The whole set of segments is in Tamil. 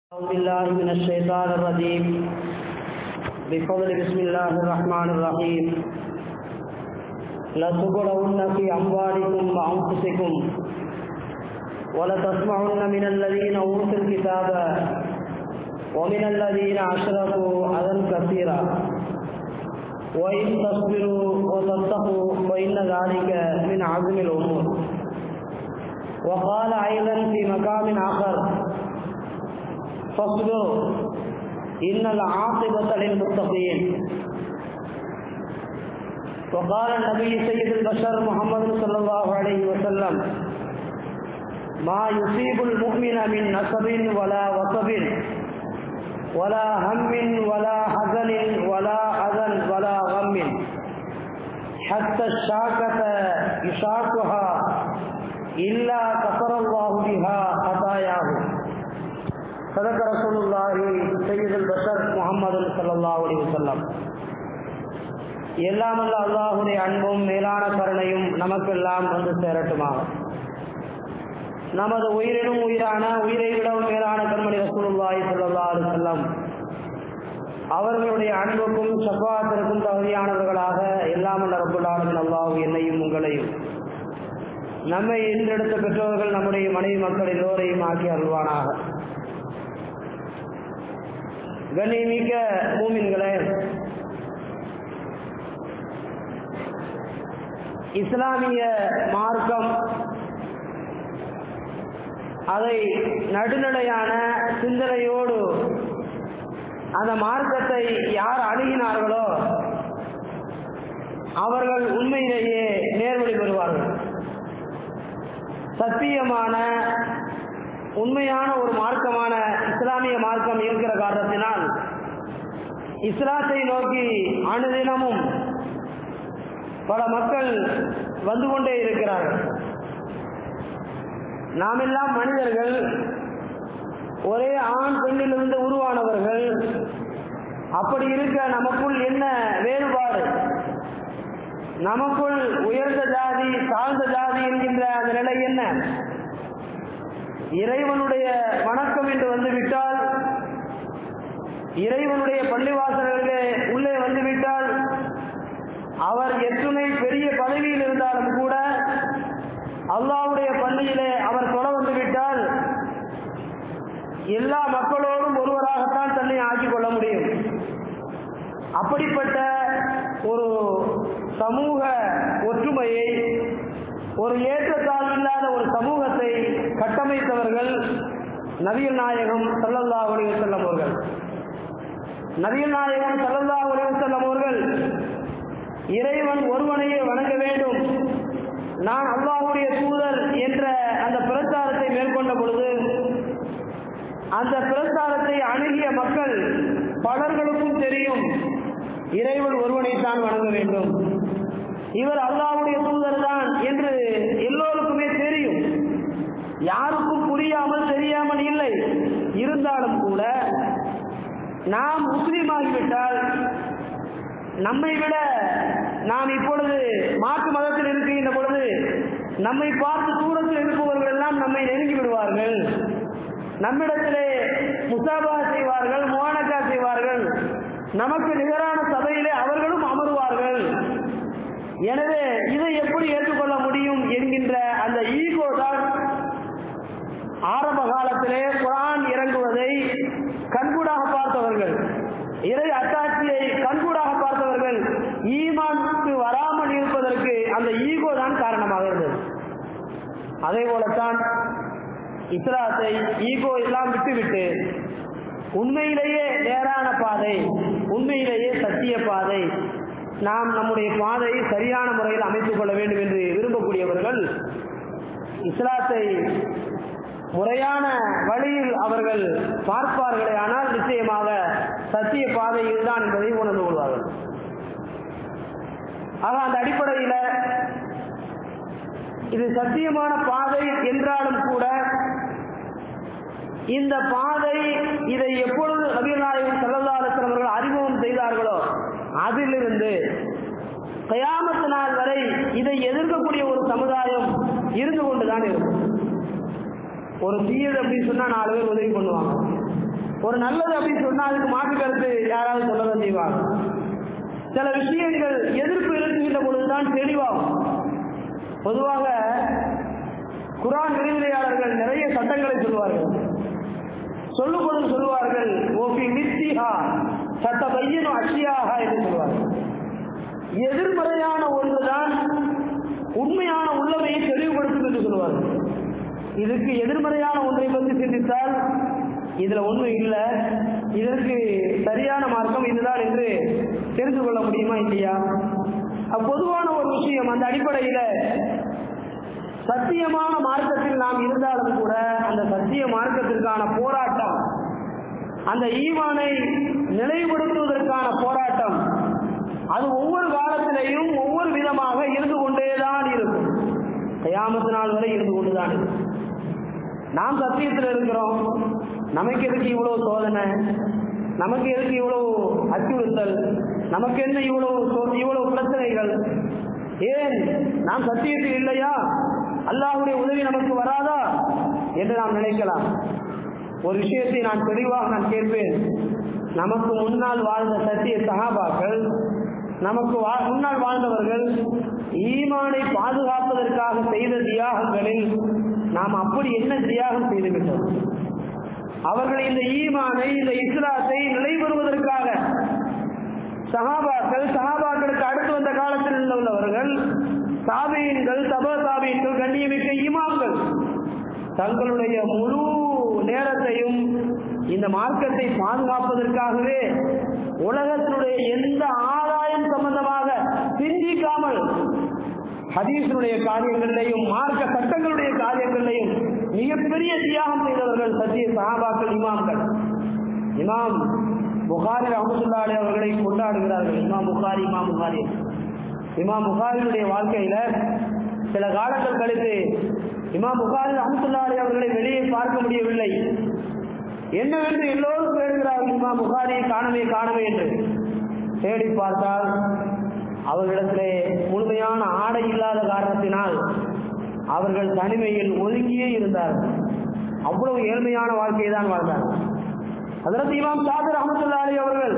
أعوذ بالله من الشيطان الرجيم بفضل بسم الله الرحمن الرحيم لتبلون في أموالكم وأنفسكم ولتسمعن من الذين أوتوا الكتاب ومن الذين أشركوا أذى كثيرا وإن تصبروا وتتقوا فإن ذلك من عزم الأمور وقال أيضا في مقام آخر فاصبروا إن العاقبة للمتقين وقال النبي سيد البشر محمد صلى الله عليه وسلم ما يصيب المؤمن من نصب ولا وصب ولا هم ولا حزن ولا أذى ولا غم حتى الشاكة يشاكها إلا كفر الله بها خطاياه صدق رسول الله سيد البشر முகமது சல்லாஹ் அலி வசல்லம் எல்லாம் அல்ல அல்லாஹுடைய அன்பும் மேலான கருணையும் நமக்கெல்லாம் வந்து சேரட்டுமாக நமது உயிரினும் உயிரான உயிரை விடவும் மேலான கண்மணி ரசூலுல்லாஹி சல்லா அலி செல்லம் அவர்களுடைய அன்புக்கும் சப்பாத்திற்கும் தகுதியானவர்களாக எல்லாம் அல்ல ரபுல்லாலும் அல்லாஹு என்னையும் உங்களையும் நம்மை இன்றெடுத்த பெற்றோர்கள் நம்முடைய மனைவி மக்கள் எல்லோரையும் ஆக்கி அருள்வானாக கண்ணியமிக்க மூமின்களே இஸ்லாமிய மார்க்கம் அதை நடுநிலையான சிந்தனையோடு அந்த மார்க்கத்தை யார் அணுகினார்களோ அவர்கள் உண்மையிலேயே நேர்வழி பெறுவார்கள் சத்தியமான உண்மையான ஒரு மார்க்கமான இஸ்லாமிய மார்க்கம் இருக்கிற காரணத்தினால் இஸ்லாத்தை நோக்கி அனுதினமும் பல மக்கள் வந்து கொண்டே இருக்கிறார்கள் நாம் எல்லாம் மனிதர்கள் ஒரே ஆண் பெண்ணிலிருந்து உருவானவர்கள் அப்படி இருக்க நமக்குள் என்ன வேறுபாடு நமக்குள் உயர்ந்த ஜாதி தாழ்ந்த ஜாதி என்கின்ற அந்த நிலை என்ன இறைவனுடைய வணக்கம் என்று வந்துவிட்டால் இறைவனுடைய பள்ளிவாசல்களே உள்ளே வந்துவிட்டால் அவர் எத்துணை பெரிய பதவியில் இருந்தாலும் கூட அல்லாவுடைய பள்ளியிலே அவர் தொட வந்துவிட்டால் எல்லா மக்களோடும் ஒருவராகத்தான் தன்னை ஆக்கிக் கொள்ள முடியும் அப்படிப்பட்ட ஒரு சமூக ஒற்றுமையை ஒரு ஏற்றத்தாழ்வு இல்லாத ஒரு சமூகத்தை கட்டமைத்தவர்கள் நபிகள் நாயகம் சல்லல்லா ஒளிவு செல்லம் அவர்கள் நபிகள் நாயகம் சல்லல்லா ஒளிவு செல்லம் அவர்கள் இறைவன் ஒருவனையே வணங்க வேண்டும் நான் அல்லாஹுடைய தூதர் என்ற அந்த பிரச்சாரத்தை மேற்கொண்ட பொழுது அந்த பிரச்சாரத்தை அணுகிய மக்கள் பலர்களுக்கும் தெரியும் இறைவன் ஒருவனைத்தான் வணங்க வேண்டும் இவர் அல்லாவுடைய தூதர் தான் என்று எல்லோருக்குமே தெரியும் யாருக்கும் புரியாமல் தெரியாமல் இல்லை இருந்தாலும் கூட நாம் முஸ்லீம் ஆகிவிட்டால் நம்மை விட நாம் இப்பொழுது மாற்று மதத்தில் இருக்கின்ற பொழுது நம்மை பார்த்து தூரத்தில் இருப்பவர்கள் எல்லாம் நம்மை நெருங்கி விடுவார்கள் நம்மிடத்திலே முசாபா செய்வார்கள் மோனக்கா செய்வார்கள் நமக்கு நிகரான சபையிலே அவர்களும் அமருவார்கள் எனவே இதை எப்படி ஏற்றுக்கொள்ள முடியும் என்கின்ற அந்த ஈகோ தான் ஆரம்ப காலத்திலே குரான் இறங்குவதை கண்கூடாக பார்த்தவர்கள் இறை அத்தாட்சியை கண்கூடாக பார்த்தவர்கள் ஈமானுக்கு வராமல் இருப்பதற்கு அந்த ஈகோ தான் காரணமாக இருந்தது அதே போலத்தான் இஸ்லாத்தை ஈகோ எல்லாம் விட்டுவிட்டு உண்மையிலேயே நேரான பாதை உண்மையிலேயே சத்திய பாதை நாம் நம்முடைய பாதையை சரியான முறையில் அமைத்துக் கொள்ள வேண்டும் என்று விரும்பக்கூடியவர்கள் இஸ்லாத்தை முறையான வழியில் அவர்கள் பார்ப்பார்களே ஆனால் நிச்சயமாக சத்திய பாதையில் தான் என்பதை உணர்ந்து கொள்வார்கள் ஆக அந்த அடிப்படையில் இது சத்தியமான பாதை என்றாலும் கூட இந்த பாதை இதை எப்பொழுது நபிநாயகம் செல்லதாரசன் அவர்கள் அறிமுகம் செய்தார்களோ அதிலிருந்து கயாமத்து நாள் வரை இதை எதிர்க்கக்கூடிய ஒரு சமுதாயம் இருந்து கொண்டுதான் இருக்கும் ஒரு தீயது அப்படின்னு சொன்னா நாலு பேர் உதவி பண்ணுவாங்க ஒரு நல்லது அப்படின்னு சொன்னா அதுக்கு மாற்று கருத்து யாராவது சொல்லதான் செய்வாங்க சில விஷயங்கள் எதிர்ப்பு இருக்குகின்ற பொழுதுதான் தெளிவாகும் பொதுவாக குரான் விரிவுரையாளர்கள் நிறைய சட்டங்களை சொல்வார்கள் சொல்லும் பொழுது சொல்லுவார்கள் ஓபி மித்திஹா சட்ட பையனும் அச்சியாக என்று சொல்வார்கள் எதிர்மறையான ஒன்றுதான் உண்மையான உள்ளமையை தெளிவுபடுத்தும் என்று சொல்வார்கள் இதுக்கு எதிர்மறையான ஒன்றை பற்றி சிந்தித்தால் இதுல உண்மை இல்லை இதற்கு சரியான மார்க்கம் இதுதான் என்று தெரிந்து கொள்ள முடியுமா இல்லையா பொதுவான ஒரு விஷயம் அந்த அடிப்படையில சத்தியமான மார்க்கத்தில் நாம் இருந்தாலும் கூட அந்த சத்திய மார்க்கத்திற்கான போராட்டம் அந்த ஈமானை நிலைப்படுத்துவதற்கான போராட்டம் அது ஒவ்வொரு காலத்திலேயும் ஒவ்வொரு விதமாக இருந்து கொண்டேதான் இருக்கும் கயாமத்து நாள் வரை இருந்து கொண்டுதான் இருக்கும் நாம் சத்தியத்தில் இருக்கிறோம் நமக்கு எதுக்கு இவ்வளவு சோதனை நமக்கு எதுக்கு இவ்வளவு அச்சுறுத்தல் நமக்கு என்ன இவ்வளவு இவ்வளவு பிரச்சனைகள் ஏன் நாம் சத்தியத்தில் இல்லையா அல்லாஹுடைய உதவி நமக்கு வராதா என்று நாம் நினைக்கலாம் ஒரு விஷயத்தை நான் தெளிவாக நான் கேட்பேன் நமக்கு முன்னால் வாழ்ந்த சத்திய சகாபாக்கள் நமக்கு முன்னால் வாழ்ந்தவர்கள் ஈமானை பாதுகாப்பதற்காக செய்த தியாகங்களில் நாம் அப்படி என்ன தியாகம் செய்துவிட்டோம் அவர்கள் இந்த ஈமானை இந்த இஸ்லாத்தை நிலைபெறுவதற்காக சகாபாக்கள் சகாபாக்களுக்கு அடுத்து வந்த காலத்தில் உள்ளவர்கள் சாபியன்கள் தப சாபியன்கள் கண்ணியமிக்க இமாம்கள் தங்களுடைய முழு நேரத்தையும் இந்த மார்க்கத்தை பாதுகாப்பதற்காகவே உலகத்தினுடைய எந்த ஆதாயம் சம்பந்தமாக சிந்திக்காமல் ஹதீஸனுடைய காரியங்களிலையும் மார்க்க சட்டங்களுடைய காரியங்களிலையும் மிகப்பெரிய தியாகம் செய்தவர்கள் சத்திய சகாபாக்கள் இமாம்கள் இமாம் புகாரி ரஹமத்துல்லாலே அவர்களை கொண்டாடுகிறார்கள் இமாம் புகாரி இமாம் புகாரி இமாம் புகாரினுடைய வாழ்க்கையில சில காலங்கள் கழித்து இமாம் புகாரி ரஹமத்துல்லாலே அவர்களை வெளியே பார்க்க முடியவில்லை என்னவென்று எல்லோரும் தேடுகிறார்கள் இமாம் புகாரியை காணவே காணவே என்று தேடி பார்த்தால் அவர்களிடத்திலே முழுமையான ஆடை இல்லாத காரணத்தினால் அவர்கள் தனிமையில் ஒதுங்கியே இருந்தார்கள் அவ்வளவு ஏழ்மையான வாழ்க்கையை தான் வாழ்ந்தார்கள் அதற்கு இமாம் சாதர் அஹமதுல்லாலி அவர்கள்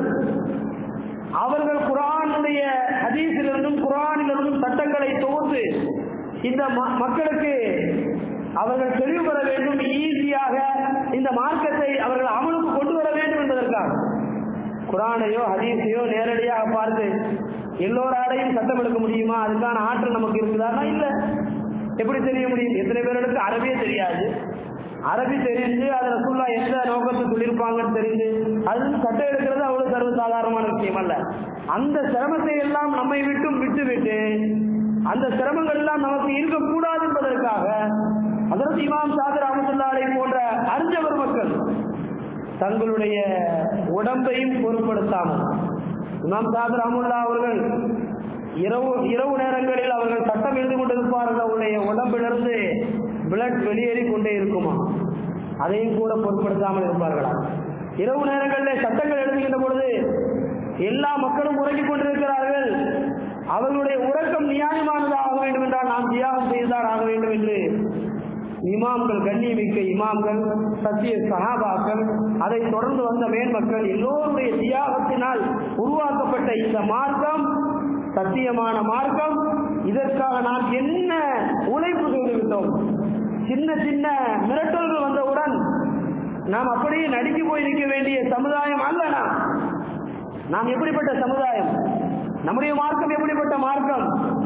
அவர்கள் குரானுடைய ஹதீஸிலிருந்தும் குரானிலிருந்தும் சட்டங்களை தொகுத்து இந்த மக்களுக்கு அவர்கள் தெளிவு பெற வேண்டும் ஈஸியாக இந்த மார்க்கத்தை அவர்கள் அமலுக்கு கொண்டு வர வேண்டும் என்பதற்காக குரானையோ ஹதீஸையோ நேரடியாக பார்த்து எல்லோராலையும் சட்டம் எடுக்க முடியுமா அதுக்கான ஆற்றல் நமக்கு இருக்குதானா இல்ல எப்படி தெரிய முடியும் எத்தனை பேருக்கு அரபியே தெரியாது அரபி தெரிஞ்சு அதுல ஃபுல்லா எந்த நோக்கத்தை சொல்லியிருப்பாங்கன்னு தெரிஞ்சு அது சட்டம் எடுக்கிறது அவ்வளவு சர்வ சாதாரணமான விஷயம் அல்ல அந்த சிரமத்தை எல்லாம் நம்மை விட்டும் விட்டு விட்டு அந்த சிரமங்கள் எல்லாம் நமக்கு இருக்கக்கூடாது என்பதற்காக அதற்கு இமாம் சாதர் அமதுல்லாலை போன்ற அறிஞவர் மக்கள் தங்களுடைய உடம்பையும் பொருட்படுத்தாமல் இமாம் சாதர் அமுல்லா அவர்கள் இரவு இரவு நேரங்களில் அவர்கள் சட்டம் எழுதி கொண்டிருப்பார்கள் அவருடைய உடம்பிலிருந்து பிளட் வெளியேறி கொண்டே இருக்குமா அதையும் கூட பொருட்படுத்தாமல் இருப்பார்களா இரவு நேரங்களில் சட்டங்கள் எழுதுகின்ற பொழுது எல்லா மக்களும் உறங்கிக் கொண்டிருக்கிறார்கள் அவர்களுடைய உறக்கம் நியாயமானதாக ஆக வேண்டும் என்றால் நாம் தியாகம் செய்துதான் ஆக வேண்டும் என்று இமாம்கள் கண்ணியமிக்க இமாம்கள் சத்திய சகாபாக்கள் அதை தொடர்ந்து வந்த மேன்மக்கள் எல்லோருடைய தியாகத்தினால் உருவாக்கப்பட்ட இந்த மார்க்கம் சத்தியமான மார்க்கம் இதற்காக நாம் என்ன உழைப்பு செய்துவிட்டோம் சின்ன சின்ன மிரட்டல்கள் வந்தவுடன் நாம் அப்படியே நடுங்கி போய் நிற்க வேண்டிய சமுதாயம் அல்ல நாம் நாம் எப்படிப்பட்ட சமுதாயம் நம்முடைய மார்க்கம் எப்படிப்பட்ட மார்க்கம்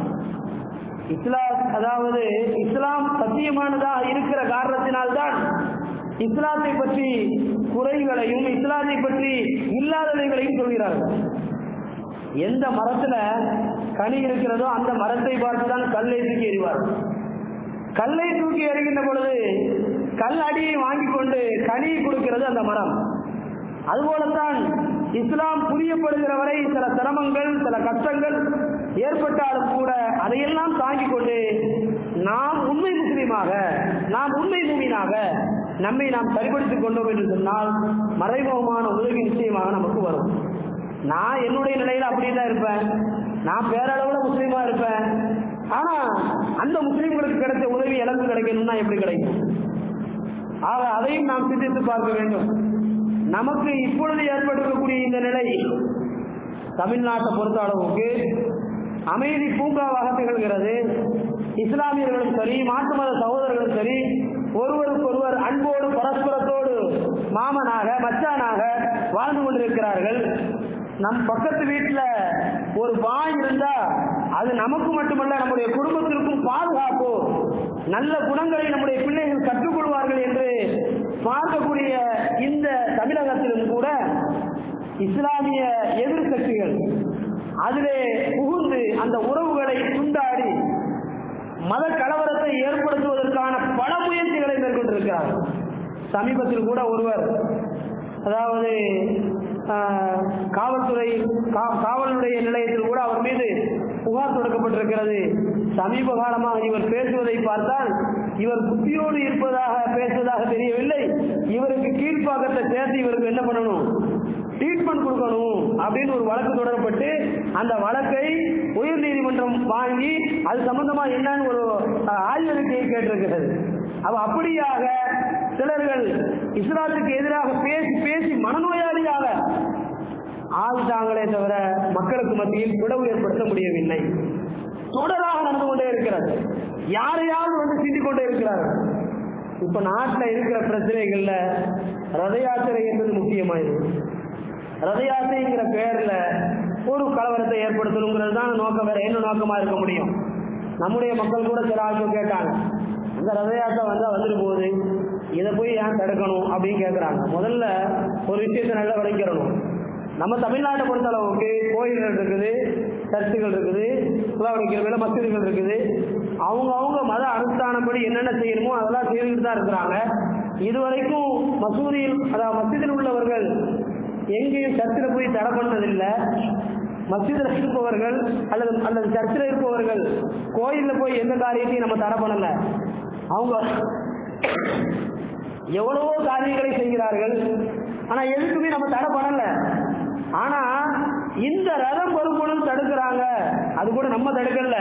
இஸ்லாம் அதாவது இஸ்லாம் சத்தியமானதாக இருக்கிற காரணத்தினால்தான் இஸ்லாத்தை பற்றி குறைகளையும் இஸ்லாத்தை பற்றி இல்லாதவைகளையும் சொல்கிறார்கள் எந்த மரத்துல கனி இருக்கிறதோ அந்த மரத்தை பார்த்துதான் கல்லை தூக்கி எறிவார் கல்லை தூக்கி எறிகின்ற பொழுது கல் அடியை வாங்கி கொண்டு கனியை கொடுக்கிறது அந்த மரம் அதுபோலத்தான் இஸ்லாம் புரியப்படுகிற வரை சில சிரமங்கள் சில கஷ்டங்கள் ஏற்பட்டாலும் கூட அதையெல்லாம் தாங்கிக் கொண்டு நாம் உண்மை முஸ்லீமாக நாம் உண்மை மூமினாக நம்மை நாம் சரிபடுத்திக் கொண்டோம் என்று சொன்னால் மறைமுகமான உதவி நிச்சயமாக நமக்கு வரும் நான் என்னுடைய நிலையில அப்படிதான் இருப்பேன் நான் பேரளவுல முஸ்லீமா இருப்பேன் ஆனா அந்த முஸ்லீம்களுக்கு கிடைச்ச உதவி எனக்கு கிடைக்கணும்னா எப்படி கிடைக்கும் ஆக அதையும் நாம் சிந்தித்து பார்க்க வேண்டும் நமக்கு இப்பொழுது ஏற்பட்டிருக்கக்கூடிய இந்த நிலை தமிழ்நாட்டை பொறுத்த அளவுக்கு அமைதி பூங்காவாக திகழ்கிறது இஸ்லாமியர்களும் சரி மாற்று மத சகோதரர்களும் சரி ஒருவருக்கொருவர் அன்போடு பரஸ்பரத்தோடு மாமனாக மச்சானாக வாழ்ந்து கொண்டிருக்கிறார்கள் நம் பக்கத்து வீட்டுல ஒரு பாய் இருந்தா அது நமக்கு மட்டுமல்ல நம்முடைய குடும்பத்திற்கும் பாதுகாப்பு நல்ல குணங்களை நம்முடைய பிள்ளைகள் கற்றுக்கொள்வார்கள் என்று பார்க்கக்கூடிய இந்த தமிழகத்திலும் கூட இஸ்லாமிய எதிர் சக்திகள் அதிலே புகுந்து அந்த உறவுகளை துண்டாடி மத கலவரத்தை ஏற்படுத்துவதற்கான பல முயற்சிகளை மேற்கொண்டிருக்கிறார் சமீபத்தில் கூட ஒருவர் அதாவது ஆஹ், காவல்துறை கா- காவலுடைய நிலையத்தில் கூட அவர் மீது புகார் தொடுக்கப்பட்டிருக்கிறது சமீப காலமாக இவர் பேசுவதை பார்த்தால் இவர் புத்தியோடு இருப்பதாக பேசுவதாக தெரியவில்லை இவருக்கு கீழ்ப்பாக்கத்தை சேர்த்து இவருக்கு என்ன பண்ணணும் ட்ரீட்மெண்ட் கொடுக்கணும் அப்படின்னு ஒரு வழக்கு தொடரப்பட்டு அந்த வழக்கை உயர் நீதிமன்றம் வாங்கி அது சம்பந்தமா என்னன்னு ஒரு அஹ், ஆய்வறிக்கையை கேட்டிருக்கிறது அவ அப்படியாக சிலர்கள் இஸ்லாத்துக்கு எதிராக பேசி பேசி மனநோயாளியாக ஆகிட்டாங்களே தவிர மக்களுக்கு மத்தியில் பிளவு ஏற்படுத்த முடியவில்லை தொடராக நடந்து கொண்டே இருக்கிறது யாரையாவது வந்து சிந்திக் கொண்டே இருக்கிறார்கள் இப்ப நாட்டில் இருக்கிற பிரச்சனைகள்ல ரத யாத்திரை என்பது முக்கியமாயிருக்கு ரத யாத்திரைங்கிற பேர்ல ஒரு கலவரத்தை ஏற்படுத்தணுங்கிறது தான் நோக்கம் வேற என்ன நோக்கமா இருக்க முடியும் நம்முடைய மக்கள் கூட சில ஆட்கள் கேட்டாங்க இந்த ரத யாத்திரை வந்தா வந்துட்டு போகுது இதை போய் ஏன் தடுக்கணும் அப்படின்னு கேட்கறாங்க முதல்ல ஒரு விஷயத்தை நல்லா விளைக்கிறணும் நம்ம தமிழ்நாட்டை பொறுத்த அளவுக்கு கோயில்கள் இருக்குது சர்ச்சுகள் இருக்குது குலாவடிக்கிறவில மசூதிகள் இருக்குது அவங்க அவங்க மத அனுஷ்டானப்படி என்னென்ன செய்யணுமோ அதெல்லாம் செய்துக்கிட்டு தான் இருக்கிறாங்க இதுவரைக்கும் மசூதியில் அதாவது மசூதியில் உள்ளவர்கள் எங்கேயும் சர்ச்சில் போய் தடை பண்ணதில்லை மசூதில் இருப்பவர்கள் அல்லது அல்லது சர்ச்சில் இருப்பவர்கள் கோயிலில் போய் எந்த காரியத்தையும் நம்ம தடை பண்ணல அவங்க எவ்வளவோ காரியங்களை செய்கிறார்கள் ஆனா எதுக்குமே நம்ம தடை பண்ணல ஆனா இந்த ரதம் பொறுப்பொழுது தடுக்கிறாங்க அது கூட நம்ம தடுக்கல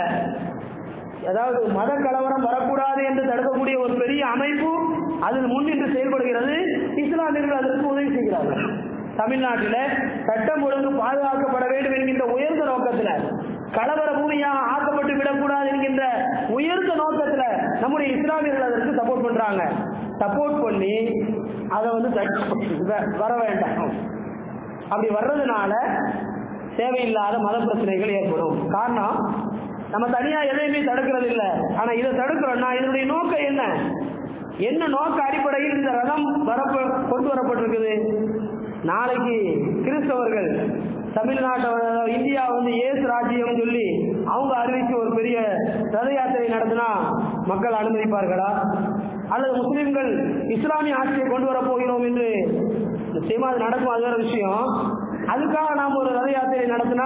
அதாவது மத கலவரம் வரக்கூடாது என்று தடுக்கக்கூடிய ஒரு பெரிய அமைப்பு அதில் முன்னின்று செயல்படுகிறது இஸ்லாமியர்கள் அதற்கு உதவி செய்கிறார்கள் தமிழ்நாட்டில் சட்டம் ஒழுங்கு பாதுகாக்கப்பட வேண்டும் என்கின்ற உயர்ந்த நோக்கத்தில் கலவர பூமியாக ஆக்கப்பட்டு விடக்கூடாது என்கின்ற உயர்ந்த நோக்கத்தில் நம்முடைய இஸ்லாமியர்கள் அதற்கு சப்போர்ட் பண்றாங்க சப்போர்ட் பண்ணி அதை வந்து தடுக்க- வ- வர வேண்டாம் அப்படி வர்றதுனால தேவையில்லாத மத பிரச்சனைகள் ஏற்படும் காரணம் நம்ம தனியா எதையுமே தடுக்கிறது இல்ல ஆனா இதை தடுக்கிறோம்னா இதனுடைய நோக்கம் என்ன என்ன நோக்க அடிப்படையில் இந்த ரதம் வரப்ப கொண்டு வரப்பட்டிருக்குது நாளைக்கு கிறிஸ்தவர்கள் தமிழ்நாட்டை அதாவது இந்தியா வந்து இயேசு ராஜ்யம் சொல்லி அவங்க அறிவிச்சு ஒரு பெரிய ரத யாத்திரை நடத்தினா மக்கள் அனுமதிப்பார்களா அல்லது முஸ்லிம்கள் இஸ்லாமிய ஆட்சியை கொண்டு வரப் போகிறோம் என்று நிச்சயமா அது நடக்கும் அது வேற விஷயம் அதுக்காக நாம் ஒரு ரத யாத்திரை நடத்தினா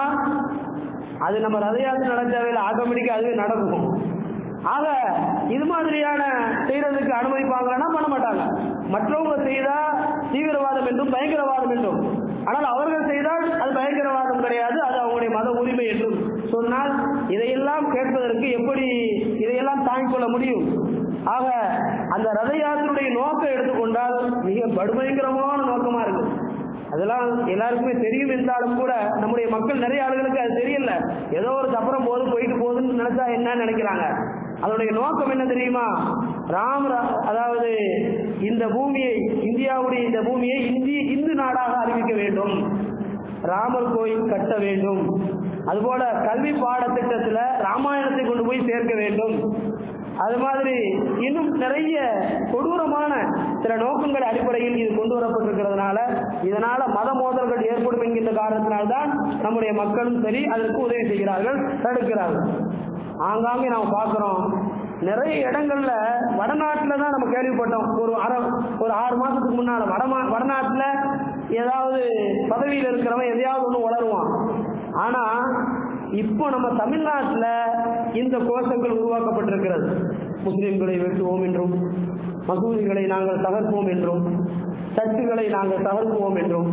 அது நம்ம ரத யாத்திரை நடத்தாவே ஆட்டோமேட்டிக்கா அதுவே நடக்கும் ஆக இது மாதிரியான செய்யறதுக்கு அனுமதிப்பாங்கன்னா பண்ண மாட்டாங்க மற்றவங்க செய்தா தீவிரவாதம் என்றும் பயங்கரவாதம் என்றும் ஆனால் அவர்கள் செய்தால் அது பயங்கரவாதம் கிடையாது அது அவங்களுடைய மத உரிமை என்றும் சொன்னால் இதையெல்லாம் கேட்பதற்கு எப்படி இதையெல்லாம் தாங்கிக் கொள்ள முடியும் ஆக அந்த ரத யாத்திரையுடைய நோக்கம் எடுத்துக்கொண்டால் மிக படுபயங்கரமான நோக்கமா இருக்கு அதெல்லாம் எல்லாருக்குமே தெரியும் என்றாலும் கூட நம்முடைய மக்கள் நிறைய ஆளுகளுக்கு அது தெரியல ஏதோ ஒரு தப்புறம் போது போயிட்டு போகுதுன்னு நினைச்சா என்னன்னு நினைக்கிறாங்க அதனுடைய நோக்கம் என்ன தெரியுமா ராம அதாவது இந்த பூமியை இந்தியாவுடைய இந்த பூமியை இந்தி இந்து நாடாக அறிவிக்க வேண்டும் ராமர் கோயில் கட்ட வேண்டும் அதுபோல கல்வி பாடத்திட்டத்துல ராமாயணத்தை கொண்டு போய் சேர்க்க வேண்டும் அது மாதிரி இன்னும் நிறைய கொடூரமான சில நோக்கங்கள் அடிப்படையில் இது கொண்டு வரப்பட்டிருக்கிறதுனால இதனால மத மோதல்கள் ஏற்படும் என்கின்ற காரணத்தினால்தான் நம்முடைய மக்களும் சரி அதற்கு உதவி செய்கிறார்கள் தடுக்கிறார்கள் ஆங்காங்கே நாம் பார்க்கிறோம் நிறைய இடங்கள்ல வடநாட்டுல தான் நம்ம கேள்விப்பட்டோம் ஒரு அரை ஒரு ஆறு மாசத்துக்கு முன்னால வடமா வடநாட்டுல ஏதாவது பதவியில் இருக்கிறவன் எதையாவது ஒன்று வளருவான் ஆனா இப்போ நம்ம தமிழ்நாட்டுல இந்த கோஷங்கள் உருவாக்கப்பட்டிருக்கிறது முஸ்லிம்களை வெட்டுவோம் என்றும் மசூதிகளை நாங்கள் தகர்ப்போம் என்றும் சர்ச்சுகளை நாங்கள் தகர்ப்போம் என்றும்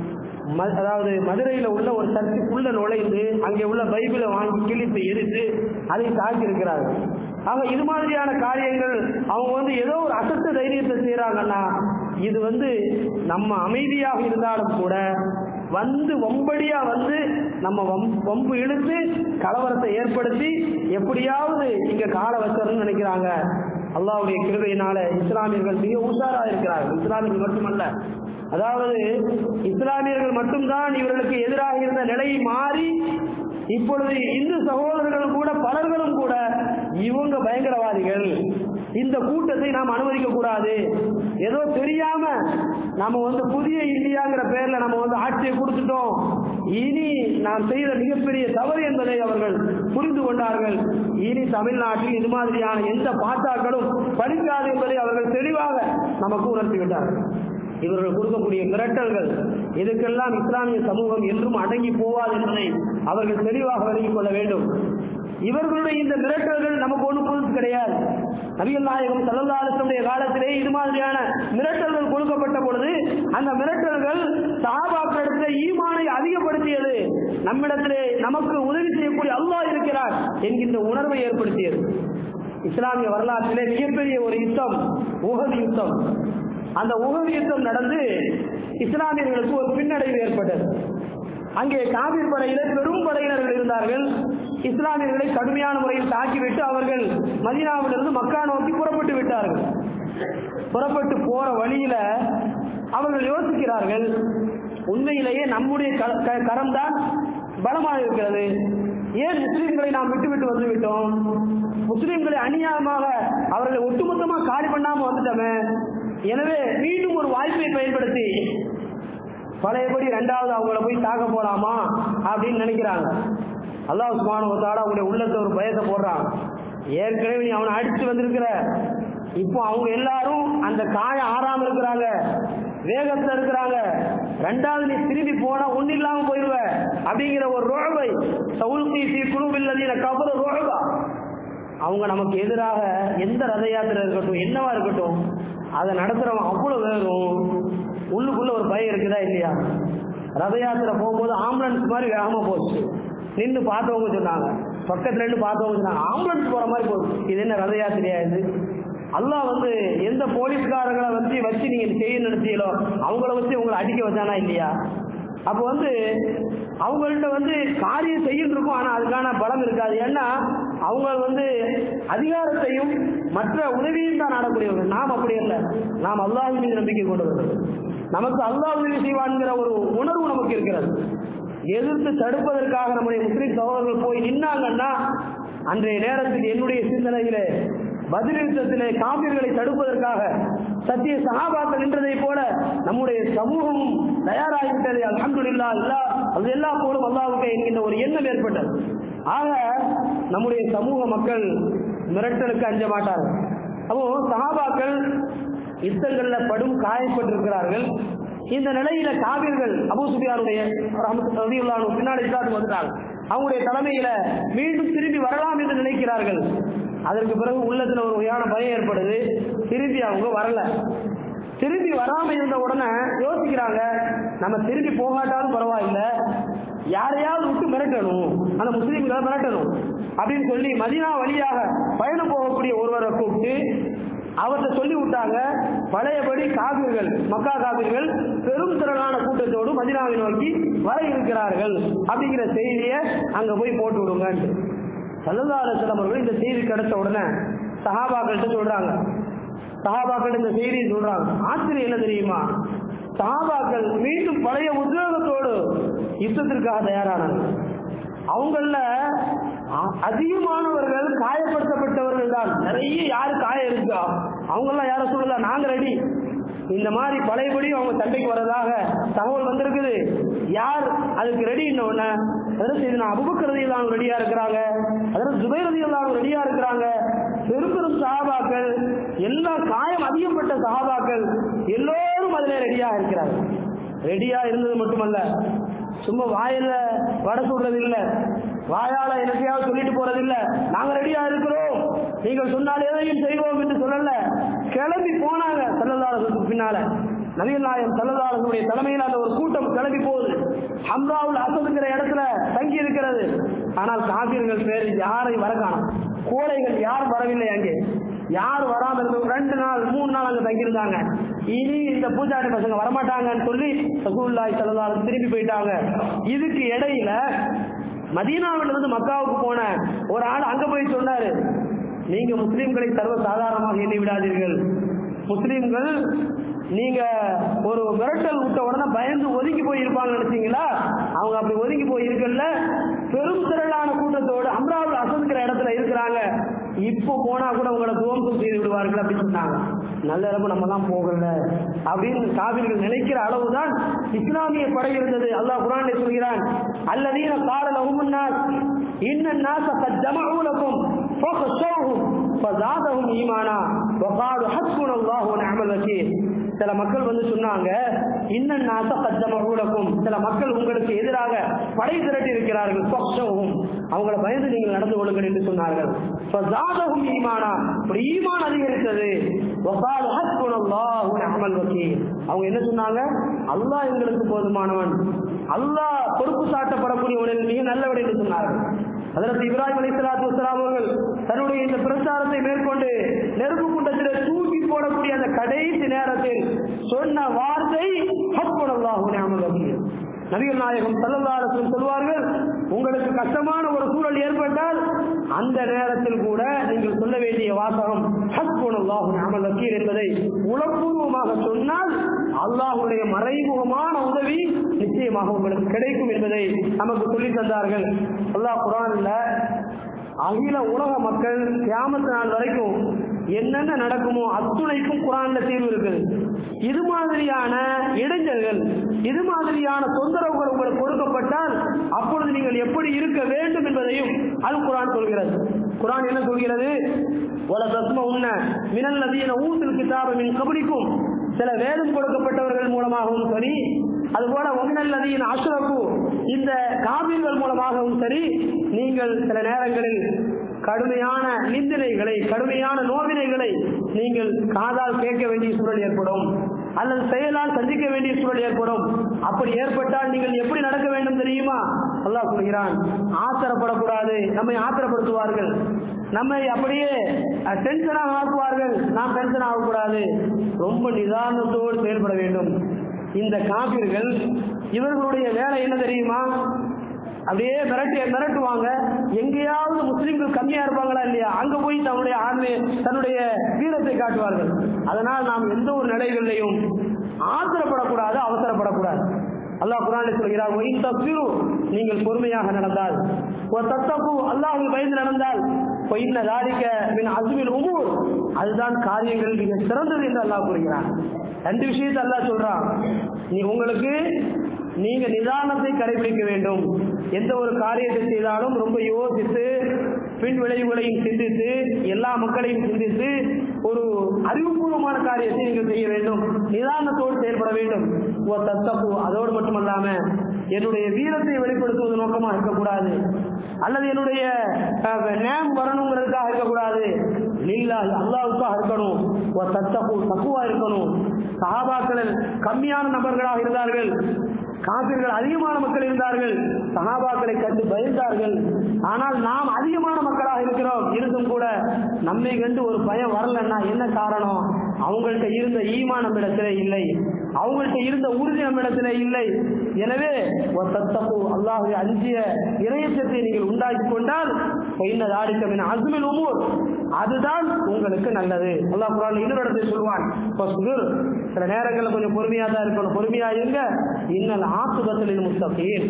ம- அதாவது மதுரையில உள்ள ஒரு சர்ச்சுக்குள்ள நுழைந்து அங்கே உள்ள பைபிளை வாங்கி கிழித்து எரித்து அதை தாக்கி இருக்கிறார்கள் ஆக இது மாதிரியான காரியங்கள் அவங்க வந்து ஏதோ ஒரு அசத்த தைரியத்தை செய்யறாங்கன்னா இது வந்து நம்ம அமைதியாக இருந்தாலும் கூட வந்து வம்படியா வந்து நம்ம வம்- வம்பு இழுத்து கலவரத்தை ஏற்படுத்தி எப்படியாவது இங்க கால வச்சிடணும்னு நினைக்கிறாங்க அல்லாஹ்வுடைய கிருபையினால இஸ்லாமியர்கள் மிக உஷாரா இருக்கிறார்கள் இஸ்லாமியர்கள் மட்டுமல்ல அதாவது இஸ்லாமியர்கள் மட்டும்தான் இவர்களுக்கு எதிராக இருந்த நிலை மாறி இப்பொழுது இந்து சகோதரர்கள் கூட பலர்களும் கூட இவங்க பயங்கரவாதிகள் இந்த கூட்டத்தை நாம் அனுமதிக்க கூடாது ஏதோ தெரியாம நாம வந்து புதிய இந்தியாங்கிற பேர்ல நம்ம வந்து ஆட்சியை கொடுத்துட்டோம் இனி நாம் செய்த மிகப்பெரிய தவறு என்பதை அவர்கள் புரிந்து கொண்டார்கள் இனி தமிழ்நாட்டில் இது மாதிரியான எந்த பாட்டாக்களும் படிக்காது என்பதை அவர்கள் தெளிவாக நமக்கு உணர்த்தி விட்டார்கள் இவர்கள் கொடுக்கக்கூடிய மிரட்டல்கள் இதுக்கெல்லாம் இஸ்லாமிய சமூகம் என்றும் அடங்கி போவாது என்பதை அவர்கள் தெளிவாக விளங்கிக் கொள்ள வேண்டும் இவர்களுடைய இந்த மிரட்டல்கள் நமக்கு ஒன்றும் புதுசு கிடையாது நபிகள் நாயகம் சல்லல்லாஹுடைய காலத்திலே இது மாதிரியான மிரட்டல்கள் கொடுக்கப்பட்ட பொழுது அந்த மிரட்டல்கள் சஹாபாக்களிடத்திலே ஈமானை அதிகப்படுத்தியது நம்மிடத்திலே நமக்கு உதவி செய்யக்கூடிய அல்லாஹ் இருக்கிறார் என்கின்ற உணர்வை ஏற்படுத்தியது இஸ்லாமிய வரலாற்றிலே மிகப்பெரிய ஒரு யுத்தம் உகது யுத்தம் அந்த உகது யுத்தம் நடந்து இஸ்லாமியர்களுக்கு ஒரு பின்னடைவு ஏற்பட்டது அங்கே காவிர் படையிலே பெரும் படையினர்கள் இருந்தார்கள் இஸ்லாமியர்களை கடுமையான முறையில் தாக்கிவிட்டு அவர்கள் மதீனாவிலிருந்து மக்கா நோக்கி புறப்பட்டு விட்டார்கள் புறப்பட்டு போற வழியில அவர்கள் யோசிக்கிறார்கள் உண்மையிலேயே நம்முடைய க- க- கரம்தான் பலமாக இருக்கிறது ஏன் முஸ்லிம்களை நாம் விட்டு விட்டு வந்து விட்டோம் முஸ்லிம்களை அநியாயமாக அவர்களை ஒட்டுமொத்தமாக காலி பண்ணாம வந்துட்டோமே எனவே மீண்டும் ஒரு வாய்ப்பை பயன்படுத்தி பழையபடி ரெண்டாவது அவங்கள போய் தாக்க போலாமா அப்படின்னு நினைக்கிறாங்க அல்லாஹ் சுப்ஹானஹு வ தஆலா அவங்களுடைய உள்ளத்தை ஒரு பயத்தை போடுறான் ஏற்கனவே நீ அவனை அடிச்சு வந்திருக்கிற இப்போ அவங்க எல்லாரும் அந்த காயம் ஆறாம இருக்கிறாங்க வேகத்துல இருக்கிறாங்க ரெண்டாவது நீ திரும்பி போனா ஒண்ணு இல்லாம போயிருவ அப்படிங்கிற ஒரு ரோழ்வை சவுல்கி சி குழுவில்லதீன கபரு ரோழ்வா அவங்க நமக்கு எதிராக எந்த ரத யாத்திரை இருக்கட்டும் என்னவா இருக்கட்டும் அதை நடத்துறவன் அவ்வளவு வேகம் உள்ளுக்குள்ள ஒரு பயம் இருக்குதா இல்லையா ரத யாத்திரை போகும்போது ஆம்புலன்ஸ் மாதிரி வேகமா போச்சு நின்று பார்த்தவங்க சொன்னாங்க பக்கத்துல நின்று பார்த்தவங்க சொன்னாங்க ஆம்புலன்ஸ் போற மாதிரி போகுது இது என்ன ரத யாத்திரையா இது அல்லாஹ் வந்து எந்த போலீஸ்காரங்களை வச்சு வச்சு நீங்க செய்ய நினைச்சீங்களோ அவங்கள வச்சு உங்களை அடிக்க வச்சானா இல்லையா அப்போ வந்து அவங்கள்ட்ட வந்து காரியம் செய்யிட்டு இருக்கும் ஆனா அதுக்கான பலம் இருக்காது ஏன்னா அவங்க வந்து அதிகாரத்தையும் மற்ற உதவியும் தான் நாடக்கூடியவர்கள் நாம் அப்படி இல்லை நாம் அல்லாஹ் மீது நம்பிக்கை கொண்டவர்கள் நமக்கு அல்லாஹ் உதவி செய்வான்ங்கிற ஒரு உணர்வு நமக்கு இருக்கிறது எதிர்த்து தடுப்பதற்காக நம்முடைய முஸ்லிம் சகோதரர்கள் போய் நின்னாங்கன்னா அன்றைய நேரத்தில் என்னுடைய சிந்தனையிலே பதில் யுத்தத்திலே காவிர்களை தடுப்பதற்காக சத்திய சகாபாக்கள் நின்றதை போல நம்முடைய சமூகமும் தயாராகிவிட்டது அல்ஹம்துலில்லாஹ் இல்லா அது எல்லா போலும் அல்லாஹ்வுக்கு என்கின்ற ஒரு எண்ணம் ஏற்பட்டது ஆக நம்முடைய சமூக மக்கள் மிரட்டலுக்கு அஞ்ச மாட்டார்கள் அப்போ சகாபாக்கள் யுத்தங்கள்ல படும் காயப்பட்டிருக்கிறார்கள் இந்த நிலையில காவிர்கள் அபூ சுபியானுடைய ரதியுல்லானு பின்னாடி இஸ்லாத்துக்கு வந்துட்டாங்க அவங்களுடைய தலைமையில மீண்டும் திரும்பி வரலாம் என்று நினைக்கிறார்கள் அதற்கு பிறகு உள்ளத்துல ஒரு வகையான பயம் ஏற்படுது திரும்பி அவங்க வரல திரும்பி வராம இருந்த உடனே யோசிக்கிறாங்க நம்ம திரும்பி போகாட்டாலும் பரவாயில்ல யாரையாவது விட்டு மிரட்டணும் அந்த முஸ்லீம்களை மிரட்டணும் அப்படின்னு சொல்லி மதீனா வழியாக பயணம் போகக்கூடிய ஒருவரை கூப்பிட்டு அவர்கிட்ட சொல்லி விட்டாங்க பழையபடி காவிர்கள் மக்கா காவிர்கள் பெரும் திரளான கூட்டத்தோடு மதினாவை நோக்கி வர இருக்கிறார்கள் அப்படிங்கிற செய்தியை அங்க போய் போட்டு விடுங்கன்ட்டு சல்லதாரத்தில் அவர்கள் இந்த செய்தி கிடைச்ச உடனே சஹாபாக்கள்கிட்ட சொல்றாங்க சஹாபாக்கள் இந்த செய்தியை சொல்றாங்க ஆச்சரியம் என்ன தெரியுமா சஹாபாக்கள் மீண்டும் பழைய உத்தியோகத்தோடு யுத்தத்திற்காக தயாரானாங்க அவங்கள அ- அதிகமானவர்கள் காயப்படுத்தப்பட்டவர்கள் தான் நிறைய யாரு காயம் இருக்கா அவங்கெல்லாம் யார சொல்லல நாங்க ரெடி இந்த மாதிரி பழையபடி அவங்க சண்டைக்கு வர்றதாக தகவல் வந்திருக்குது யார் அதுக்கு ரெடி உடனே அதற்கு இது நான் அபுபக்கரதி எல்லாம் ரெடியா இருக்கிறாங்க அதற்கு சுபைரதி எல்லாம் ரெடியா இருக்கிறாங்க பெரும் பெரும் சஹாபாக்கள் எல்லா காயம் அதிகப்பட்ட சஹாபாக்கள் எல்லோரும் அதுல ரெடியா இருக்கிறாங்க ரெடியா இருந்தது மட்டுமல்ல சும்மா வாயில வடை சுடுறது இல்ல வாயால எனக்கையாவது சொல்லிட்டு போறது இல்ல நாங்க ரெடியா இருக்கிறோம் நீங்கள் சொன்னால் எதையும் செய்வோம் என்று சொல்லல கிளம்பி போனாங்க சல்லதாரத்துக்கு பின்னால நவீன நாயம் சல்லதாரனுடைய தலைமையில் அந்த ஒரு கூட்டம் கிளம்பி போகுது ஹம்ராவுல் அசதுங்கிற இடத்துல தங்கி இருக்கிறது ஆனால் காபிர்கள் பேர் யாரையும் வர காணும் கோழைகள் யாரும் வரவில்லை அங்கே யார் வராம இருந்தவங்க ரெண்டு நாள் மூணு நாள் அங்க தங்கியிருந்தாங்க இனி இந்த பூஜாரி பசங்க வரமாட்டாங்கன்னு சொல்லி ரசூலுல்லாஹி ஸல்லல்லாஹு அலைஹி வஸல்லம் திரும்பி போயிட்டாங்க இதுக்கு இடையில மதீனாவிலிருந்து இருந்து மக்காவுக்கு போன ஒரு ஆள் அங்க போய் சொன்னாரு நீங்க முஸ்லிம்களை சர்வ சாதாரணமாக எண்ணி விடாதீர்கள் முஸ்லிம்கள் நீங்க ஒரு மிரட்டல் விட்ட உடனே பயந்து ஒதுங்கி போய் இருப்பாங்க நினைச்சீங்களா அவங்க அப்படி ஒதுங்கி போய் இருக்கல பெரும் திரளான கூட்டத்தோடு அம்ராவில் அசந்துக்கிற இடத்துல இருக்கிறாங்க இப்போ போனா கூட உங்களை துவம்சம் செய்து விடுவார்கள் அப்படின்னு சொன்னாங்க நல்ல இடமா நம்ம தான் போகல அப்படின்னு காவிரிகள் நினைக்கிற அளவுதான் இஸ்லாமிய படை இருந்தது அல்லாஹ் குரானை சொல்கிறான் அல்லதீன கால உமுன்னாஸ் இன்ன நாச கஜமஉ லக்கும் ஃபக்ஷௌஹும் ஃபஸாதஹும் ஈமானா வகாலு ஹஸ்புனல்லாஹு வ நிஅமல் வக்கீல் சில மக்கள் வந்து சொன்னாங்க இன்னும் நாச கஜமகுலக்கும் சில மக்கள் உங்களுக்கு எதிராக படை திரட்டி இருக்கிறார்கள் ஃபக்ஷௌஹும் அவங்கள பயந்து நீங்கள் நடந்து கொள்ளுங்கள் என்று சொன்னார்கள் ஃபஸாதஹும் ஈமானா ஒரு ஈமான் அதிகரித்தது வகாலு ஹஸ்புனல்லாஹு வ நிஅமல் வக்கீல் அவங்க என்ன சொன்னாங்க அல்லாஹ் எங்களுக்கு போதுமானவன் அல்லாஹ் பொறுப்பு சாட்டப்படக்கூடியவனில் மிக நல்லவன் என்று சொன்னார்கள் அதற்கு இப்ராஹிம் அலி சலாத்து வசலாம் அவர்கள் தன்னுடைய இந்த பிரச்சாரத்தை மேற்கொண்டு நெருப்பு குண்டத்திலே தூக்கி போடக்கூடிய அந்த கடைசி நேரத்தில் சொன்ன வார்த்தை ஹஸ்புனல்லாஹு நிஅமல் வக்கீல் நபிகள் நாயகம் சல்லல்லாஹு சொல்வார்கள் உங்களுக்கு கஷ்டமான ஒரு சூழல் ஏற்பட்டால் அந்த நேரத்தில் கூட நீங்கள் சொல்ல வேண்டிய வாசகம் ஹஸ்புனல்லாஹு நிஅமல் வக்கீல் என்பதை உளப்பூர்வமாக சொன்னால் அல்லாஹ்வுடைய மறைமுகமான உதவி நிச்சயமாக உங்களுக்கு கிடைக்கும் என்பதை நமக்கு சொல்லி தந்தார்கள் அல்லாஹ் குரான்ல அகில உலக மக்கள் கியாமத்து நாள் வரைக்கும் என்னென்ன நடக்குமோ அத்துணைக்கும் குரான்ல தீர்வு இருக்குது இது மாதிரியான இடைஞ்சல்கள் இது மாதிரியான தொந்தரவுகள் உங்களுக்கு கொடுக்கப்பட்டால் அப்பொழுது நீங்கள் எப்படி இருக்க வேண்டும் என்பதையும் அது குரான் சொல்கிறது குரான் என்ன சொல்கிறது ஒல தஸ்ம உன்ன மினல் நதியின ஊசில் கிதாப மின் கபடிக்கும் சில வேதம் கொடுக்கப்பட்டவர்கள் மூலமாகவும் சரி அதுபோல ஒமினல் நதியின் அஷ்ரப்பு இந்த காவியங்கள் மூலமாகவும் சரி நீங்கள் சில நேரங்களில் கடுமையான நிந்தனைகளை கடுமையான நோவினைகளை நீங்கள் காதால் கேட்க வேண்டிய சூழல் ஏற்படும் அல்லது செயலால் சந்திக்க வேண்டிய சூழல் ஏற்படும் அப்படி ஏற்பட்டால் நீங்கள் எப்படி நடக்க வேண்டும் தெரியுமா அல்லாஹ் சொல்கிறான் ஆத்திரப்படக்கூடாது நம்மை ஆத்திரப்படுத்துவார்கள் நம்மை அப்படியே டென்ஷனாக ஆக்குவார்கள் நாம் டென்ஷன் ஆகக்கூடாது ரொம்ப நிதானத்தோடு செயல்பட வேண்டும் இந்த காபிர்கள் இவர்களுடைய வேலை என்ன தெரியுமா அப்படியே மிரட்டி மிரட்டுவாங்க எங்கேயாவது முஸ்லிம்கள் கம்மியா இருப்பாங்களா இல்லையா அங்க போய் தன்னுடைய ஆண்மை தன்னுடைய வீரத்தை காட்டுவார்கள் அதனால் நாம் எந்த ஒரு நிலைகளிலையும் ஆத்திரப்படக்கூடாது அவசரப்படக்கூடாது அல்லாஹ் குரானை சொல்கிறார் ஒயின் தப்பிரு நீங்கள் பொறுமையாக நடந்தால் ஒரு தத்தப்பு அல்லாஹ் பயந்து நடந்தால் பொய்ன தாரிக்க மின் அசுமின் உமூர் அதுதான் காரியங்கள் மிக சிறந்தது என்று அல்லாஹ் கூறுகிறான் ரெண்டு விஷயத்தை அல்லாஹ் சொல்றான் நீ உங்களுக்கு நீங்க நிதானத்தை கடைபிடிக்க வேண்டும் எந்த ஒரு காரியத்தை செய்தாலும் ரொம்ப யோசித்து பின் விளைவுகளையும் சிந்தித்து எல்லா மக்களையும் சிந்தித்து ஒரு அறிவுபூர்வமான காரியத்தை நீங்கள் செய்ய வேண்டும் நிதானத்தோடு செயல்பட வேண்டும் ஒரு தத்தப்பு அதோடு மட்டுமல்லாம என்னுடைய வீரத்தை வெளிப்படுத்துவது நோக்கமாக இருக்கக்கூடாது அல்லது என்னுடைய நேம் வரணுங்கிறதுக்காக இருக்கக்கூடாது லீலா அல்லாவுக்காக இருக்கணும் ஒரு தத்தப்பு தக்குவா இருக்கணும் சஹாபாக்கள் கம்மியான நபர்களாக இருந்தார்கள் காபிர்கள் அதிகமான மக்கள் இருந்தார்கள் சகாபாக்களை கண்டு பயந்தார்கள் ஆனால் நாம் அதிகமான மக்களாக இருக்கிறோம் இருந்தும் கூட நம்மை கண்டு ஒரு பயம் வரலன்னா என்ன காரணம் அவங்கள்ட்ட இருந்த ஈமா நம்மிடத்திலே இல்லை அவங்கள்ட்ட இருந்த உறுதி நம்மிடத்திலே இல்லை எனவே ஒரு தத்தப்பு அல்லாஹை அஞ்சிய இணையத்தை நீங்கள் உண்டாக்கி கொண்டால் என்ன ஆடிக்கமின் அசுமின் உமூர் அதுதான் உங்களுக்கு நல்லது அல்லாஹ் குரான் இன்னொரு இடத்தை சொல்வான் சில நேரங்களில் கொஞ்சம் பொறுமையா தான் இருக்கணும் பொறுமையா இருங்க இன்னல் ஆசுபத்தலின் முஸ்தகீர்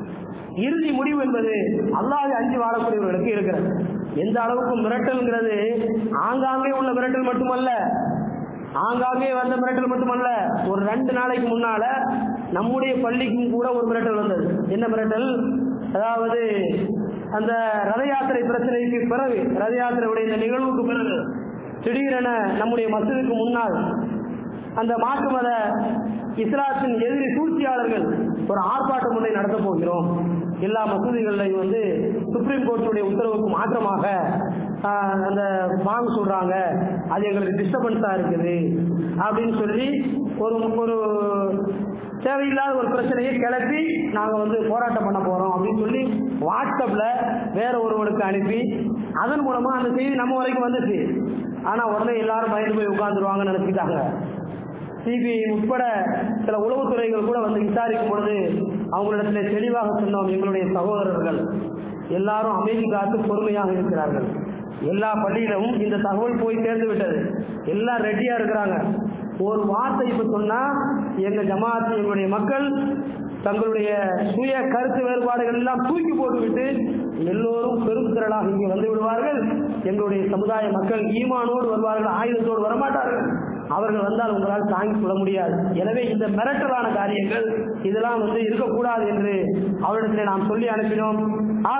இறுதி முடிவு என்பது அல்லாஹ் அஞ்சு வாழக்கூடியவர்களுக்கு இருக்கிறது எந்த அளவுக்கு மிரட்டல்ங்கிறது ஆங்காங்கே உள்ள மிரட்டல் மட்டுமல்ல ஆங்காங்கே வந்த மிரட்டல் மட்டுமல்ல ஒரு ரெண்டு நாளைக்கு முன்னால நம்முடைய பள்ளிக்கும் கூட ஒரு மிரட்டல் வந்தது என்ன மிரட்டல் அதாவது அந்த ரத யாத்திரை பிரச்சனைக்கு பிறகு ரத யாத்திரையுடைய இந்த நிகழ்வுக்கு பிறகு திடீரென நம்முடைய மசூதிக்கு முன்னால் அந்த மாற்று மத இஸ்லாத்தின் எதிரி சூழ்ச்சியாளர்கள் ஒரு ஆர்ப்பாட்டம் ஒன்றை நடத்த போகிறோம் எல்லா மசூதிகளையும் வந்து சுப்ரீம் கோர்ட்டுடைய உத்தரவுக்கு மாற்றமாக ஆஹ், அந்த வாங்க சொல்றாங்க அது எங்களுக்கு டிஸ்டர்பன்ஸா இருக்குது அப்படின்னு சொல்லி ஒரு ஒரு தேவையில்லாத ஒரு பிரச்சனையை கிளப்பி நாங்க வந்து போராட்டம் பண்ண போறோம் அப்படின்னு சொல்லி வாட்ஸ்அப்ல வேற ஒருவனுக்கு அனுப்பி அதன் மூலமா அந்த செய்தி நம்ம வரைக்கும் வந்துச்சு ஆனா உடனே எல்லாரும் பயந்து போய் உட்கார்ந்துருவாங்கன்னு நினைச்சுக்கிட்டாங்க சிபிஐ உட்பட சில உளவுத்துறைகள் கூட வந்து விசாரிக்கும் பொழுது அவங்களிடத்துல தெளிவாக சொன்னோம் எங்களுடைய சகோதரர்கள் எல்லாரும் அமைதி காத்து பொறுமையாக இருக்கிறார்கள் எல்லா பள்ளியிலும் இந்த தகவல் போய் சேர்ந்து விட்டது எல்லாம் ரெடியா இருக்கிறாங்க ஒரு வார்த்தை இப்ப சொன்னா எங்க ஜமாத் எங்களுடைய மக்கள் தங்களுடைய சுய கருத்து வேறுபாடுகள் எல்லாம் தூக்கி போட்டுவிட்டு எல்லோரும் பெரும் திரளாக இங்கே வந்து விடுவார்கள் எங்களுடைய சமுதாய மக்கள் ஈமானோடு வருவார்கள் ஆயுதத்தோடு வரமாட்டார்கள் அவர்கள் வந்தால் உங்களால் தாங்கிக் கொள்ள முடியாது எனவே இந்த மிரட்டலான காரியங்கள் இதெல்லாம் வந்து இருக்கக்கூடாது என்று அவரிடத்தில் நாம் சொல்லி அனுப்பினோம் ஆக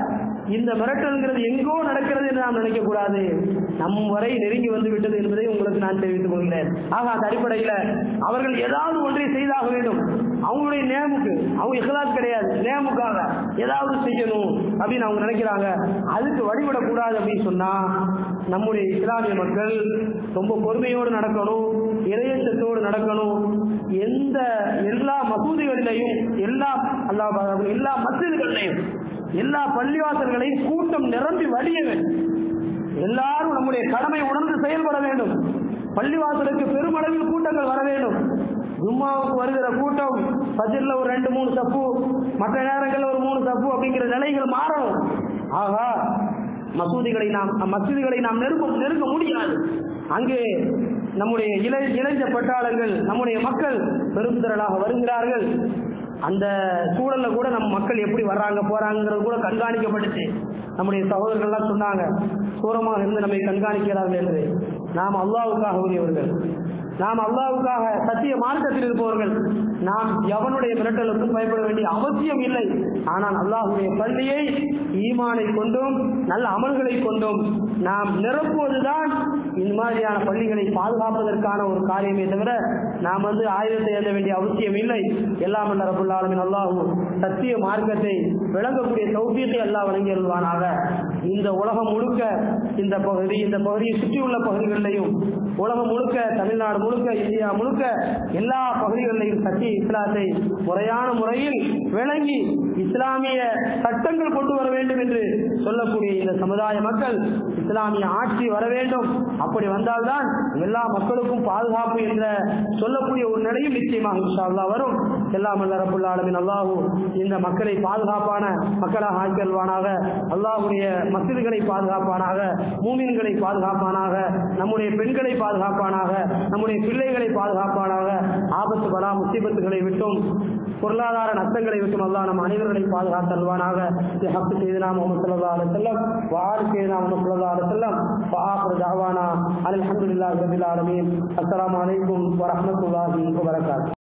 இந்த மிரட்டல்ங்கிறது எங்கோ நடக்கிறது என்று நாம் நினைக்க கூடாது நம் வரை நெருங்கி வந்து விட்டது என்பதை உங்களுக்கு நான் தெரிவித்துக் கொள்கிறேன் ஆக அந்த அடிப்படையில் அவர்கள் ஏதாவது ஒன்றை செய்தாக வேண்டும் அவங்களுடைய நேமுக்கு அவங்க இஹ்லாஸ் கிடையாது நேமுக்காக ஏதாவது செய்யணும் அப்படின்னு அவங்க நினைக்கிறாங்க அதுக்கு வழிபடக்கூடாது அப்படின்னு சொன்னா நம்முடைய இஸ்லாமிய மக்கள் ரொம்ப பொறுமையோடு நடக்கணும் இறையச்சத்தோடு நடக்கணும் எந்த எல்லா மசூதிகளிலையும் எல்லா அல்லாஹ் எல்லா மசிதிகளிலையும் எல்லா பள்ளிவாசல்களையும் கூட்டம் நிரம்பி வழிய வேண்டும் எல்லாரும் நம்முடைய கடமை உணர்ந்து செயல்பட வேண்டும் பள்ளிவாசலுக்கு பெருமளவில் கூட்டங்கள் வர வேண்டும் ஜும்மாவுக்கு வருகிற கூட்டம் பஜில்ல ஒரு ரெண்டு மூணு சப்பு மற்ற நேரங்களில் ஒரு மூணு சப்பு அப்படிங்கிற நிலைகள் மாறணும் ஆகா மசூதிகளை நாம் மசூதிகளை நாம் நெருங்க நெருங்க முடியாது அங்கே நம்முடைய இளை இளைஞ பட்டாளங்கள் நம்முடைய மக்கள் பெருந்திரளாக வருகிறார்கள் அந்த சூழல்ல கூட நம்ம மக்கள் எப்படி வர்றாங்க போறாங்கிறது கூட கண்காணிக்கப்பட்டுச்சு நம்முடைய சகோதரர்கள்லாம் சொன்னாங்க தூரமாக இருந்து நம்மை கண்காணிக்கிறார்கள் என்று நாம் அல்லாவுக்காக உரியவர்கள் நாம் அல்லாவுக்காக சத்திய மார்க்கத்தில் இருப்பவர்கள் நாம் எவனுடைய மிரட்டலுக்கும் பயப்பட வேண்டிய அவசியம் இல்லை ஆனால் அல்லாஹுடைய பள்ளியை ஈமானை கொண்டும் நல்ல அமல்களை கொண்டும் நாம் நிரப்புவதுதான் இந்த மாதிரியான பள்ளிகளை பாதுகாப்பதற்கான ஒரு காரியமே தவிர நாம் வந்து ஆயுதத்தை ஏற்ற வேண்டிய அவசியம் இல்லை எல்லாம் அல்ல ரபுல்லாலுமின் அல்லாஹும் சத்திய மார்க்கத்தை விளங்கக்கூடிய சௌபியத்தை அல்லாஹ் வழங்கி அல்வானாக இந்த உலகம் முழுக்க இந்த பகுதி இந்த பகுதியை சுற்றியுள்ள பகுதிகளிலையும் உலகம் முழுக்க தமிழ்நாடு முழுக்க இந்தியா முழுக்க எல்லா பகுதிகளிலையும் சத்திய இஸ்லாத்தை முறையான முறையில் விளங்கி இஸ்லாமிய சட்டங்கள் கொண்டு வர வேண்டும் என்று சொல்லக்கூடிய இந்த சமுதாய மக்கள் இஸ்லாமிய ஆட்சி வர வேண்டும் அப்படி வந்தால்தான் எல்லா மக்களுக்கும் பாதுகாப்பு என்ற சொல்லக்கூடிய ஒரு நிலையும் நிச்சயமாக இன்ஷா அல்லாஹ் வரும் எல்லாம் அல்ல ரபுல் ஆலமின் அல்லாஹூ இந்த மக்களை பாதுகாப்பான மக்களாக ஆக்கியல்வானாக அல்லாஹுடைய மசிதிகளை பாதுகாப்பானாக மூமின்களை பாதுகாப்பானாக நம்முடைய பெண்களை பாதுகாப்பானாக நம்முடைய பிள்ளைகளை பாதுகாப்பானாக ஆபத்து பலா முசீபத்துகளை விட்டும் பொருளாதார நஷ்டங்களை விட்டும் அல்லாஹ் நம் அனைவர்களை பாதுகாத்தல்வானாக ஹக்கு செய்து நாம் முகமது சல்லா அலி செல்லம் வாறு செய்து நாம் முகமது சல்லா அலி செல்லம் فآخر دعوانا الحمد لله رب العالمين السلام عليكم ورحمة الله وبركاته